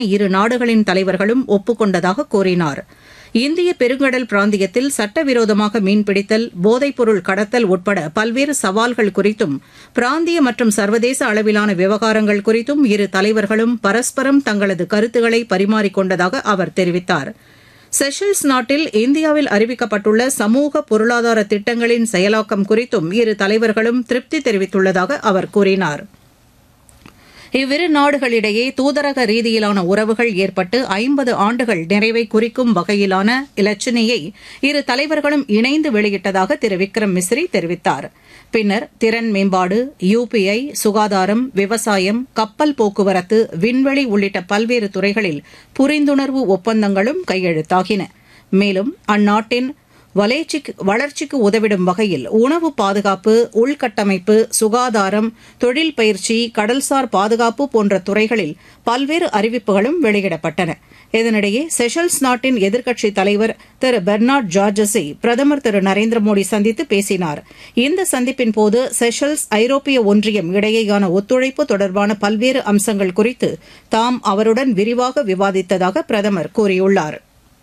இரு நாடுகளின் தலைவர்களும் ஒப்புக் கூறினார் இந்திய பெருங்கடல் பிராந்தியத்தில் சட்டவிரோதமாக மீன்பிடித்தல் போதைப்பொருள் கடத்தல் உட்பட பல்வேறு சவால்கள் குறித்தும் பிராந்திய மற்றும் சர்வதேச அளவிலான விவகாரங்கள் குறித்தும் இரு தலைவர்களும் பரஸ்பரம் தங்களது கருத்துக்களை பரிமாறிக் கொண்டதாக அவர் தெரிவித்தார் செஷல்ஸ் நாட்டில் இந்தியாவில் அறிவிக்கப்பட்டுள்ள சமூக பொருளாதார திட்டங்களின் செயலாக்கம் குறித்தும் இரு தலைவர்களும் திருப்தி தெரிவித்துள்ளதாக அவர் கூறினார் இவ்விரு நாடுகளிடையே தூதரக ரீதியிலான உறவுகள் ஏற்பட்டு ஐம்பது ஆண்டுகள் நிறைவை குறிக்கும் வகையிலான இலச்சினையை இரு தலைவர்களும் இணைந்து வெளியிட்டதாக திரு விக்ரம் மிஸ்ரி தெரிவித்தார் பின்னர் திறன் மேம்பாடு யுபிஐ சுகாதாரம் விவசாயம் கப்பல் போக்குவரத்து விண்வெளி உள்ளிட்ட பல்வேறு துறைகளில் புரிந்துணர்வு ஒப்பந்தங்களும் கையெழுத்தாகின மேலும் அந்நாட்டின் வளர்ச்சிக்கு உதவிடும் வகையில் உணவு பாதுகாப்பு உள்கட்டமைப்பு சுகாதாரம் தொழில் பயிற்சி கடல்சார் பாதுகாப்பு போன்ற துறைகளில் பல்வேறு அறிவிப்புகளும் வெளியிடப்பட்டன இதனிடையே செஷல்ஸ் நாட்டின் எதிர்க்கட்சித் தலைவர் திரு பெர்னார்ட் ஜார்ஜஸை பிரதமர் திரு நரேந்திர மோடி சந்தித்து பேசினார் இந்த சந்திப்பின் போது செஷல்ஸ் ஐரோப்பிய ஒன்றியம் இடையேயான ஒத்துழைப்பு தொடர்பான பல்வேறு அம்சங்கள் குறித்து தாம் அவருடன் விரிவாக விவாதித்ததாக பிரதமர் கூறியுள்ளாா்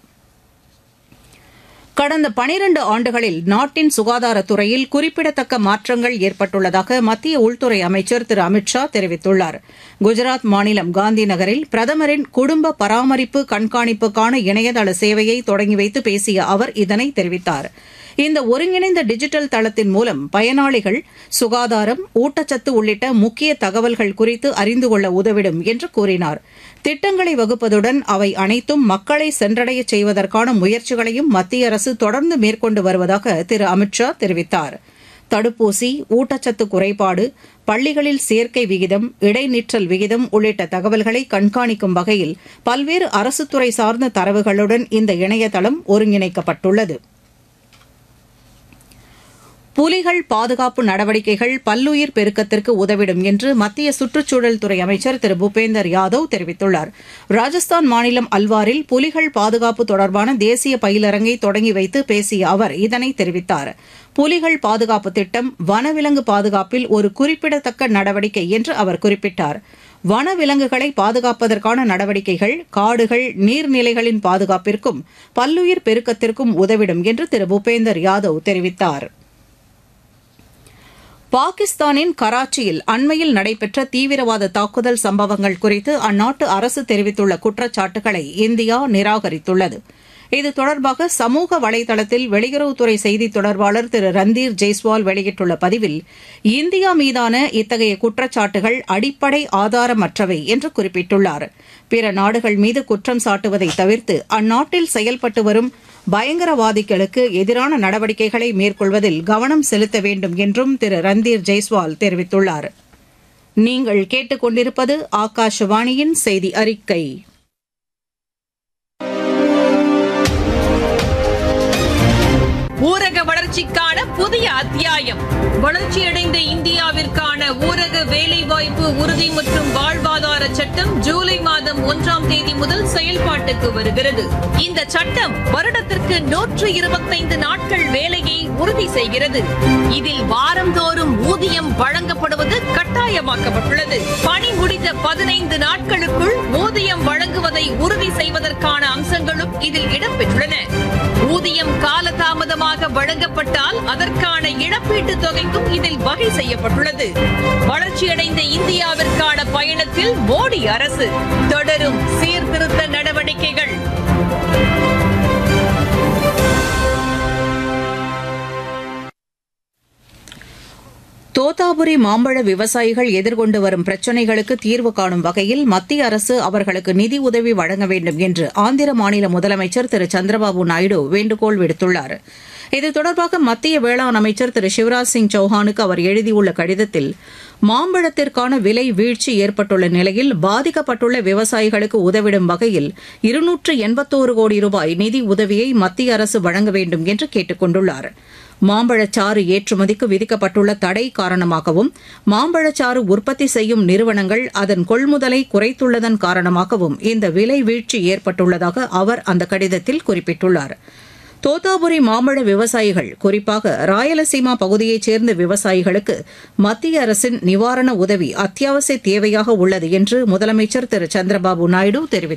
கடந்த பனிரண்டு ஆண்டுகளில் நாட்டின் சுகாதாரத்துறையில் குறிப்பிடத்தக்க மாற்றங்கள் ஏற்பட்டுள்ளதாக மத்திய உள்துறை அமைச்சர் திரு அமித் ஷா தெரிவித்துள்ளார் குஜராத் மாநிலம் காந்தி நகரில் பிரதமரின் குடும்ப பராமரிப்பு கண்காணிப்புக்கான இணையதள சேவையை தொடங்கி வைத்து பேசிய அவர் இதனை தெரிவித்தார் இந்த ஒருங்கிணைந்த டிஜிட்டல் தளத்தின் மூலம் பயனாளிகள் சுகாதாரம் ஊட்டச்சத்து உள்ளிட்ட முக்கிய தகவல்கள் குறித்து அறிந்து கொள்ள உதவிடும் என்று கூறினார் திட்டங்களை வகுப்பதுடன் அவை அனைத்தும் மக்களை சென்றடைய செய்வதற்கான முயற்சிகளையும் மத்திய அரசு தொடர்ந்து மேற்கொண்டு வருவதாக திரு அமித் ஷா தெரிவித்தார் தடுப்பூசி ஊட்டச்சத்து குறைபாடு பள்ளிகளில் சேர்க்கை விகிதம் இடைநிற்றல் விகிதம் உள்ளிட்ட தகவல்களை கண்காணிக்கும் வகையில் பல்வேறு அரசுத்துறை சார்ந்த தரவுகளுடன் இந்த இணையதளம் ஒருங்கிணைக்கப்பட்டுள்ளது புலிகள் பாதுகாப்பு நடவடிக்கைகள் பல்லுயிர் பெருக்கத்திற்கு உதவிடும் என்று மத்திய சுற்றுச்சூழல் துறை அமைச்சர் திரு பூபேந்தர் யாதவ் தெரிவித்துள்ளார் ராஜஸ்தான் மாநிலம் அல்வாரில் புலிகள் பாதுகாப்பு தொடர்பான தேசிய பயிலரங்கை தொடங்கி வைத்து பேசிய அவர் இதனை தெரிவித்தார் புலிகள் பாதுகாப்பு திட்டம் வனவிலங்கு பாதுகாப்பில் ஒரு குறிப்பிடத்தக்க நடவடிக்கை என்று அவர் குறிப்பிட்டார் வனவிலங்குகளை பாதுகாப்பதற்கான நடவடிக்கைகள் காடுகள் நீர்நிலைகளின் பாதுகாப்பிற்கும் பல்லுயிர் பெருக்கத்திற்கும் உதவிடும் என்று திரு பூபேந்தர் யாதவ் தெரிவித்தாா் பாகிஸ்தானின் கராச்சியில் அண்மையில் நடைபெற்ற தீவிரவாத தாக்குதல் சம்பவங்கள் குறித்து அந்நாட்டு அரசு தெரிவித்துள்ள குற்றச்சாட்டுகளை இந்தியா நிராகரித்துள்ளது இது தொடர்பாக சமூக வலைதளத்தில் வெளியுறவுத்துறை செய்தித் தொடர்பாளர் திரு ரந்தீர் ஜெய்ஸ்வால் வெளியிட்டுள்ள பதிவில் இந்தியா மீதான இத்தகைய குற்றச்சாட்டுகள் அடிப்படை ஆதாரமற்றவை என்று குறிப்பிட்டுள்ளார் பிற நாடுகள் மீது குற்றம் சாட்டுவதை தவிர்த்து அந்நாட்டில் செயல்பட்டு வரும் பயங்கரவாதிகளுக்கு எதிரான நடவடிக்கைகளை மேற்கொள்வதில் கவனம் செலுத்த வேண்டும் என்றும் திரு ரந்தீர் ஜெய்ஸ்வால் தெரிவித்துள்ளார் நீங்கள் கேட்டுக்கொண்டிருப்பது ஆகாஷவாணியின் செய்தி அறிக்கை ஊரக வளர்ச்சிக்கான புதிய அத்தியாயம் வளர்ச்சியடைந்த இந்தியாவிற்கான ஊரக வேலைவாய்ப்பு உறுதி மற்றும் வாழ்வாதார சட்டம் ஜூலை மாதம் ஒன்றாம் தேதி முதல் செயல்பாட்டுக்கு வருகிறது இந்த சட்டம் வருடத்திற்கு நூற்று இருபத்தைந்து நாட்கள் வேலையை உறுதி செய்கிறது இதில் வாரந்தோறும் ஊதியம் வழங்கப்படுவது கட்டாயமாக்கப்பட்டுள்ளது பணி முடிந்த பதினைந்து நாட்களுக்குள் ஊதியம் வழங்குவதை உறுதி செய்வதற்கான அம்சங்களும் இதில் இடம்பெற்றுள்ளன ஊதியம் காலதாமதமாக வழங்கப்பட்டால் அதற்கான இழப்பீட்டு தொகைக்கும் இதில் வகை செய்யப்பட்டுள்ளது வளர்ச்சியடைந்த இந்தியாவிற்கான பயணத்தில் மோடி அரசு தொடரும் சீர்திருத்த நடவடிக்கைகள் தோத்தாபுரி மாம்பழ விவசாயிகள் எதிர்கொண்டு வரும் பிரச்சினைகளுக்கு தீர்வு காணும் வகையில் மத்திய அரசு அவர்களுக்கு நிதி உதவி வழங்க வேண்டும் என்று ஆந்திர மாநில முதலமைச்சர் திரு சந்திரபாபு நாயுடு வேண்டுகோள் விடுத்துள்ளார் இது தொடர்பாக மத்திய வேளாண் அமைச்சர் திரு சிவராஜ் சிங் சௌஹானுக்கு அவர் எழுதியுள்ள கடிதத்தில் மாம்பழத்திற்கான விலை வீழ்ச்சி ஏற்பட்டுள்ள நிலையில் பாதிக்கப்பட்டுள்ள விவசாயிகளுக்கு உதவிடும் வகையில் இருநூற்று எண்பத்தோரு கோடி ரூபாய் நிதி உதவியை மத்திய அரசு வழங்க வேண்டும் என்று கேட்டுக் கொண்டுள்ளார் மாம்பழச்சாறு ஏற்றுமதிக்கு விதிக்கப்பட்டுள்ள தடை காரணமாகவும் மாம்பழச்சாறு உற்பத்தி செய்யும் நிறுவனங்கள் அதன் கொள்முதலை குறைத்துள்ளதன் காரணமாகவும் இந்த விலை வீழ்ச்சி ஏற்பட்டுள்ளதாக அவர் அந்த கடிதத்தில் குறிப்பிட்டுள்ளார் தோத்தாபுரி மாம்பழ விவசாயிகள் குறிப்பாக ராயலசீமா பகுதியைச் சேர்ந்த விவசாயிகளுக்கு மத்திய அரசின் நிவாரண உதவி அத்தியாவசிய தேவையாக உள்ளது என்று முதலமைச்சர் திரு சந்திரபாபு நாயுடு தெரிவித்துள்ளார்